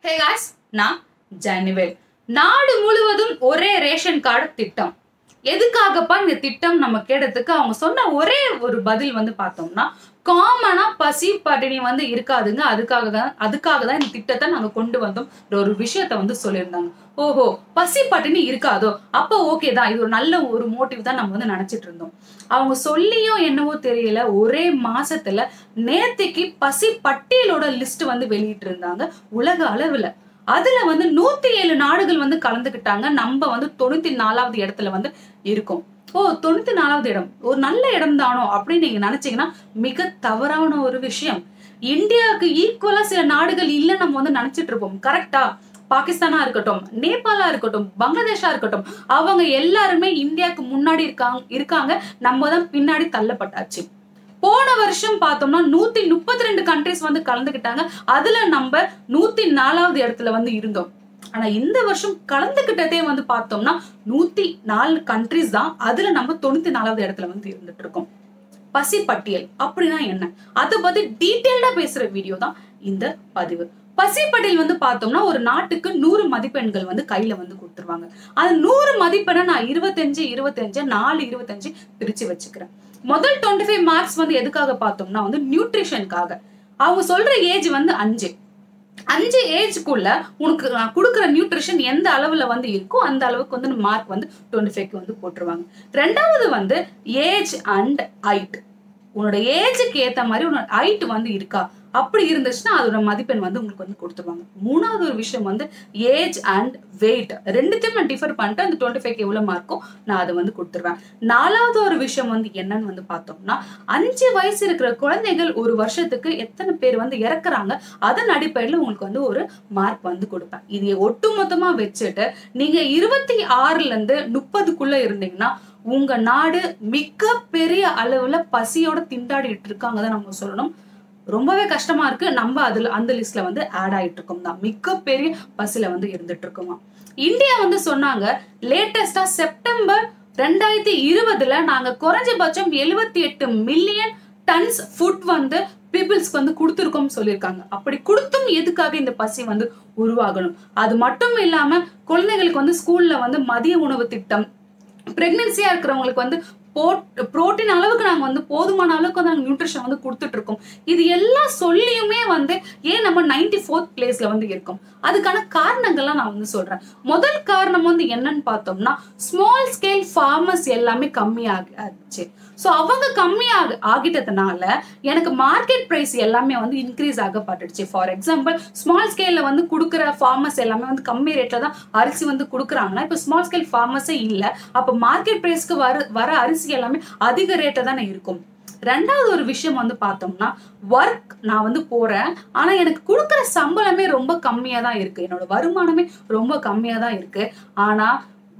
hey guys நான் ஜானிவேல் நாடு முழுவதும் ஒரே ரேஷன் கார்டு திட்டம் எதுக்காகப்பா இந்த திட்டம் நம்ம கேட்டதுக்கு அவங்க சொன்ன ஒரே ஒரு பதில் வந்து பார்த்தோம்னா காமனா பசி பட்டினி வந்து இருக்காதுங்க அதுக்காக தான் அதுக்காக தான் இந்த திட்டத்தை நாங்க கொண்டு வந்தோம் ஒரு விஷயத்த வந்து சொல்லியிருந்தாங்க ஓஹோ பசி பட்டினி இருக்காதோ அப்போ ஓகே தான் இது ஒரு நல்ல ஒரு மோட்டிவ் தான் நம்ம வந்து நினைச்சிட்டு இருந்தோம் அவங்க சொல்லியும் என்னவோ தெரியல ஒரே மாசத்துல நேத்திக்கு பசி பட்டியலோட லிஸ்ட் வந்து வெளியிட்டு இருந்தாங்க உலக அளவுல அதுல வந்து நூத்தி ஏழு நாடுகள் வந்து கலந்துக்கிட்டாங்க நம்ம வந்து தொண்ணூத்தி நாலாவது இடத்துல வந்து இருக்கோம் ஓ தொண்ணூத்தி நாலாவது இடம் ஒரு நல்ல இடம் தானோ அப்படின்னு நீங்க நினைச்சீங்கன்னா மிக தவறான ஒரு விஷயம் இந்தியாவுக்கு ஈக்குவலா சில நாடுகள் இல்ல நம்ம வந்து நினைச்சிட்டு இருப்போம் கரெக்டா பாகிஸ்தானா இருக்கட்டும் நேபாளா இருக்கட்டும் பங்களாதேஷா இருக்கட்டும் அவங்க எல்லாருமே இந்தியாவுக்கு முன்னாடி இருக்காங்க இருக்காங்க நம்ம தான் பின்னாடி தள்ளப்பட்டாச்சு போன வருஷம் பார்த்தோம்னா நூத்தி முப்பத்தி ரெண்டு கண்ட்ரிஸ் வந்து கலந்துக்கிட்டாங்க அதுல நம்ம நூத்தி நாலாவது இடத்துல வந்து இருந்தோம் ஆனா இந்த வருஷம் கலந்துக்கிட்டதே வந்து பார்த்தோம்னா நூத்தி நாலு கண்ட்ரிஸ் தான் அதுல நம்ம தொண்ணூத்தி நாலாவது இடத்துல வந்து இருந்துட்டு இருக்கோம் பசி பட்டியல் அப்படின்னா என்ன அதை பத்தி டீட்டெயில்டா பேசுற வீடியோ தான் இந்த பதிவு பசி பட்டியல் வந்து பார்த்தோம்னா ஒரு நாட்டுக்கு நூறு மதிப்பெண்கள் வந்து கையில வந்து கொடுத்துருவாங்க அந்த நூறு மதிப்பெண்ணை நான் இருபத்தஞ்சு இருபத்தஞ்சு நாலு இருபத்தஞ்சு பிரிச்சு வச்சுக்கிறேன் முதல் டுவெண்ட்டி ஃபைவ் மார்க்ஸ் வந்து எதுக்காக பார்த்தோம்னா வந்து நியூட்ரிஷனுக்காக அவங்க சொல்ற ஏஜ் வந்து அஞ்சு அஞ்சு ஏஜ்க்குள்ள உனக்கு நான் கொடுக்குற நியூட்ரிஷன் எந்த அளவுல வந்து இருக்கோ அந்த அளவுக்கு வந்து மார்க் வந்து டுவெண்ட்டி ஃபைவ்க்கு வந்து போட்டுருவாங்க ரெண்டாவது வந்து ஏஜ் அண்ட் ஹைட் உன்னோட ஏஜுக்கு ஏத்த மாதிரி உன்னோட ஹைட் வந்து இருக்கா அப்படி இருந்துச்சுன்னா அதோட மதிப்பெண் வந்து உங்களுக்கு வந்து கொடுத்துருவாங்க மூணாவது ஒரு விஷயம் வந்து ஏஜ் அண்ட் வெயிட் ரெண்டுத்தையும் நான் டிஃபர் பண்ணிட்டு அந்த டுவெண்ட்டி ஃபைவ் எவ்வளோ மார்க்கோ நான் அதை வந்து கொடுத்துருவேன் நாலாவது ஒரு விஷயம் வந்து என்னன்னு வந்து பார்த்தோம்னா அஞ்சு வயசு இருக்கிற குழந்தைகள் ஒரு வருஷத்துக்கு எத்தனை பேர் வந்து இறக்குறாங்க அதன் அடிப்படையில் உங்களுக்கு வந்து ஒரு மார்க் வந்து கொடுப்பேன் இதை ஒட்டுமொத்தமா வச்சுட்டு நீங்க இருபத்தி ஆறுல இருந்து முப்பதுக்குள்ள இருந்தீங்கன்னா உங்க நாடு மிக பெரிய அளவுல பசியோட திண்டாடிட்டு இருக்காங்க தான் நம்ம சொல்லணும் ரொம்பவே கஷ்டமா இருக்கு நம்ம அதுல அந்த லிஸ்ட்ல வந்து ஆட் ஆயிட்டு இருக்கோம் தான் மிகப்பெரிய பஸ்ல வந்து இருந்துட்டு இருக்கோமா இந்தியா வந்து சொன்னாங்க லேட்டஸ்டா செப்டம்பர் ரெண்டாயிரத்தி இருபதுல நாங்க குறைஞ்சபட்சம் எழுபத்தி எட்டு மில்லியன் டன்ஸ் ஃபுட் வந்து பீப்புள்ஸ்க்கு வந்து கொடுத்துருக்கோம் சொல்லியிருக்காங்க அப்படி கொடுத்தும் எதுக்காக இந்த பசி வந்து உருவாகணும் அது மட்டும் இல்லாம குழந்தைகளுக்கு வந்து ஸ்கூல்ல வந்து மதிய உணவு திட்டம் பிரெக்னன்சியா இருக்கிறவங்களுக்கு வந்து புரோட்டீன் அளவுக்கு நாங்க வந்து போதுமான அளவுக்கு வந்து நாங்க நியூட்ரிஷன் வந்து கொடுத்துட்டு இருக்கோம் இது எல்லாம் சொல்லியுமே வந்து ஏன் நம்ம நைன்டி ஃபோர்த் பிளேஸ்ல வந்து இருக்கோம் அதுக்கான காரணங்கள்லாம் நான் வந்து சொல்றேன் முதல் காரணம் வந்து என்னன்னு பார்த்தோம்னா ஸ்மால் ஸ்கேல் ஃபார்மர்ஸ் எல்லாமே கம்மியாச்சு ஸோ அவங்க கம்மியாக ஆகிட்டதுனால எனக்கு மார்க்கெட் ப்ரைஸ் எல்லாமே வந்து இன்க்ரீஸ் ஆகப்பட்டுடுச்சு ஃபார் எக்ஸாம்பிள் ஸ்மால் ஸ்கேலில் வந்து கொடுக்குற ஃபார்மர்ஸ் எல்லாமே வந்து கம்மி ரேட்டில் தான் அரிசி வந்து கொடுக்குறாங்கன்னா இப்போ ஸ்மால் ஸ்கேல் ஃபார்மர்ஸே இல்லை அப்போ மார்க்கெட் ப்ரைஸ்க்கு வர வர அரிசி எல்லாமே அதிக ரேட்டை தானே இருக்கும் ரெண்டாவது ஒரு விஷயம் வந்து பார்த்தோம்னா ஒர்க் நான் வந்து போறேன் ஆனா எனக்கு கொடுக்குற சம்பளமே ரொம்ப கம்மியா தான் இருக்கு என்னோட வருமானமே ரொம்ப கம்மியா தான் இருக்கு ஆனா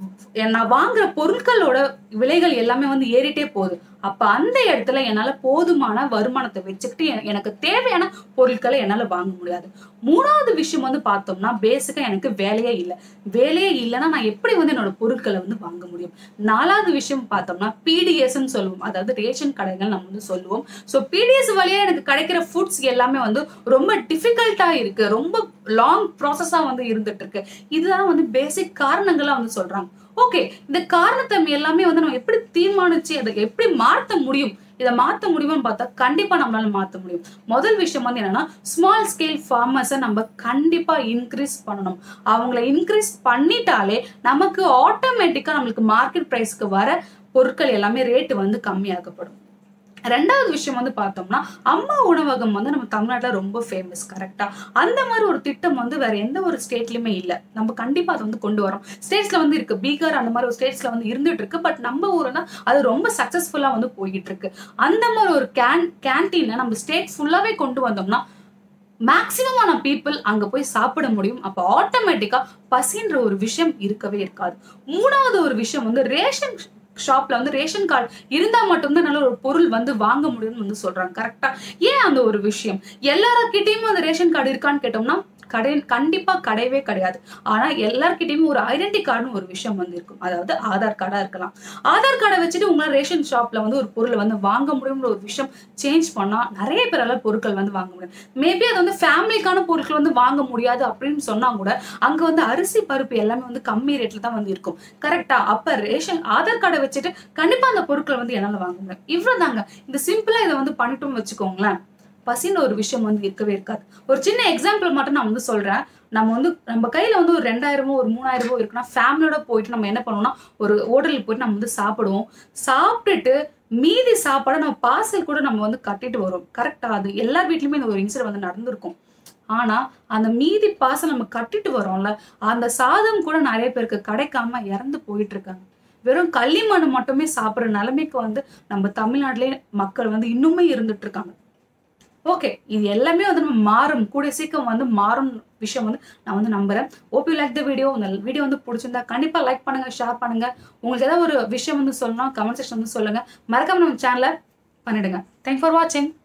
நான் வாங்குற பொருட்களோட விலைகள் எல்லாமே வந்து ஏறிட்டே போகுது அப்ப அந்த இடத்துல என்னால போதுமான வருமானத்தை வச்சுக்கிட்டு எனக்கு தேவையான பொருட்களை என்னால வாங்க முடியாது மூணாவது விஷயம் வந்து பார்த்தோம்னா பேசிக்கா எனக்கு வேலையே இல்லை வேலையே இல்லைன்னா நான் எப்படி வந்து என்னோட பொருட்களை வந்து வாங்க முடியும் நாலாவது விஷயம் பார்த்தோம்னா பிடிஎஸ்ன்னு சொல்லுவோம் அதாவது ரேஷன் கடைகள் நம்ம வந்து சொல்லுவோம் ஸோ பிடிஎஸ் வழியா எனக்கு கிடைக்கிற ஃபுட்ஸ் எல்லாமே வந்து ரொம்ப டிஃபிகல்ட்டா இருக்கு ரொம்ப லாங் ப்ராசஸா வந்து இருந்துட்டு இருக்கு இதுதான் வந்து பேசிக் காரணங்களா வந்து சொல்றாங்க ஓகே இந்த காரணத்தை எல்லாமே வந்து நம்ம எப்படி தீர்மானிச்சு அதை எப்படி மாற்ற முடியும் இதை மாற்ற முடியும்னு பார்த்தா கண்டிப்பா நம்மளால மாற்ற முடியும் முதல் விஷயம் வந்து என்னன்னா ஸ்மால் ஸ்கேல் ஃபார்மர்ஸை நம்ம கண்டிப்பா இன்க்ரீஸ் பண்ணணும் அவங்கள இன்க்ரீஸ் பண்ணிட்டாலே நமக்கு ஆட்டோமேட்டிக்கா நம்மளுக்கு மார்க்கெட் ப்ரைஸ்க்கு வர பொருட்கள் எல்லாமே ரேட்டு வந்து கம்மியாகப்படும் ரெண்டாவது விஷயம் வந்து பார்த்தோம்னா அம்மா உணவகம் வந்து நம்ம தமிழ்நாட்டில் ரொம்ப ஃபேமஸ் கரெக்டா அந்த மாதிரி ஒரு திட்டம் வந்து வேற எந்த ஒரு ஸ்டேட்லயுமே இல்லை நம்ம கண்டிப்பா அதை வந்து கொண்டு வரோம் ஸ்டேட்ஸ்ல வந்து இருக்கு பீகார் அந்த மாதிரி ஒரு ஸ்டேட்ஸ்ல வந்து இருந்துட்டு இருக்கு பட் நம்ம ஊர்னா அது ரொம்ப சக்சஸ்ஃபுல்லா வந்து போய்கிட்டு இருக்கு அந்த மாதிரி ஒரு கேன் கேன்டீனை நம்ம ஸ்டேட் ஃபுல்லாவே கொண்டு வந்தோம்னா மேக்சிமமான பீப்புள் அங்க போய் சாப்பிட முடியும் அப்ப ஆட்டோமேட்டிக்கா பசின்ற ஒரு விஷயம் இருக்கவே இருக்காது மூணாவது ஒரு விஷயம் வந்து ரேஷன் ஷாப்ல வந்து ரேஷன் கார்டு இருந்தா மட்டும்தான் நல்ல ஒரு பொருள் வந்து வாங்க முடியும்னு வந்து சொல்றாங்க கரெக்டா ஏன் அந்த ஒரு விஷயம் எல்லாருக்கிட்டையும் அந்த ரேஷன் கார்டு இருக்கான்னு கேட்டோம்னா கடை கண்டிப்பா கிடையவே கிடையாது ஆனா எல்லார்கிட்டயுமே ஒரு ஐடென்டி கார்டுன்னு ஒரு விஷயம் வந்து இருக்கும் அதாவது ஆதார் கார்டா இருக்கலாம் ஆதார் கார்டை வச்சுட்டு உங்களால் ரேஷன் ஷாப்ல வந்து ஒரு பொருளை வந்து வாங்க முடியும்ன்ற ஒரு விஷயம் சேஞ்ச் பண்ணா நிறைய பேரால பொருட்கள் வந்து வாங்க முடியும் மேபி அது வந்து ஃபேமிலிக்கான பொருட்கள் வந்து வாங்க முடியாது அப்படின்னு சொன்னா கூட அங்க வந்து அரிசி பருப்பு எல்லாமே வந்து கம்மி ரேட்ல தான் வந்து இருக்கும் கரெக்டா அப்ப ரேஷன் ஆதார் கார்டை வச்சுட்டு கண்டிப்பா அந்த பொருட்களை வந்து என்னால வாங்க முடியும் இவ்வளவுதாங்க இந்த சிம்பிளா இதை வந்து பண்ணிட்டோம்னு வச்சுக்கோங்களேன் பசின்னு ஒரு விஷயம் வந்து இருக்கவே இருக்காது ஒரு சின்ன எக்ஸாம்பிள் மட்டும் நான் வந்து சொல்றேன் நம்ம வந்து நம்ம கையில வந்து ஒரு ரெண்டாயிரமோ ஒரு மூணாயிரமோ இருக்குன்னா ஃபேமிலியோட போயிட்டு நம்ம என்ன பண்ணுவோம்னா ஒரு ஹோட்டலுக்கு போயிட்டு நம்ம வந்து சாப்பிடுவோம் சாப்பிட்டுட்டு மீதி சாப்பாடை நம்ம பார்சல் கூட நம்ம வந்து கட்டிட்டு வரோம் கரெக்டா அது எல்லா வீட்லயுமே இந்த ஒரு இன்சிடென்ட் வந்து நடந்திருக்கும் ஆனா அந்த மீதி பார்சல் நம்ம கட்டிட்டு வரோம்ல அந்த சாதம் கூட நிறைய பேருக்கு கிடைக்காம இறந்து போயிட்டு இருக்காங்க வெறும் களிமண் மட்டுமே சாப்பிடுற நிலைமைக்கு வந்து நம்ம தமிழ்நாட்டிலே மக்கள் வந்து இன்னுமே இருந்துட்டு இருக்காங்க ஓகே இது எல்லாமே வந்து நம்ம மாறும் கூடிய சீக்கிரம் வந்து மாறும் விஷயம் வந்து நான் வந்து நம்புறேன் ஓபி லைக் த வீடியோ இந்த வீடியோ வந்து பிடிச்சிருந்தா கண்டிப்பா லைக் பண்ணுங்க ஷேர் பண்ணுங்க உங்களுக்கு ஏதாவது ஒரு விஷயம் வந்து சொல்லணும் கமெண்ட் செக்ஷன் வந்து சொல்லுங்க மறக்காம நம்ம சேனலை பண்ணிடுங்க தேங்க் ஃபார் வாட்சிங்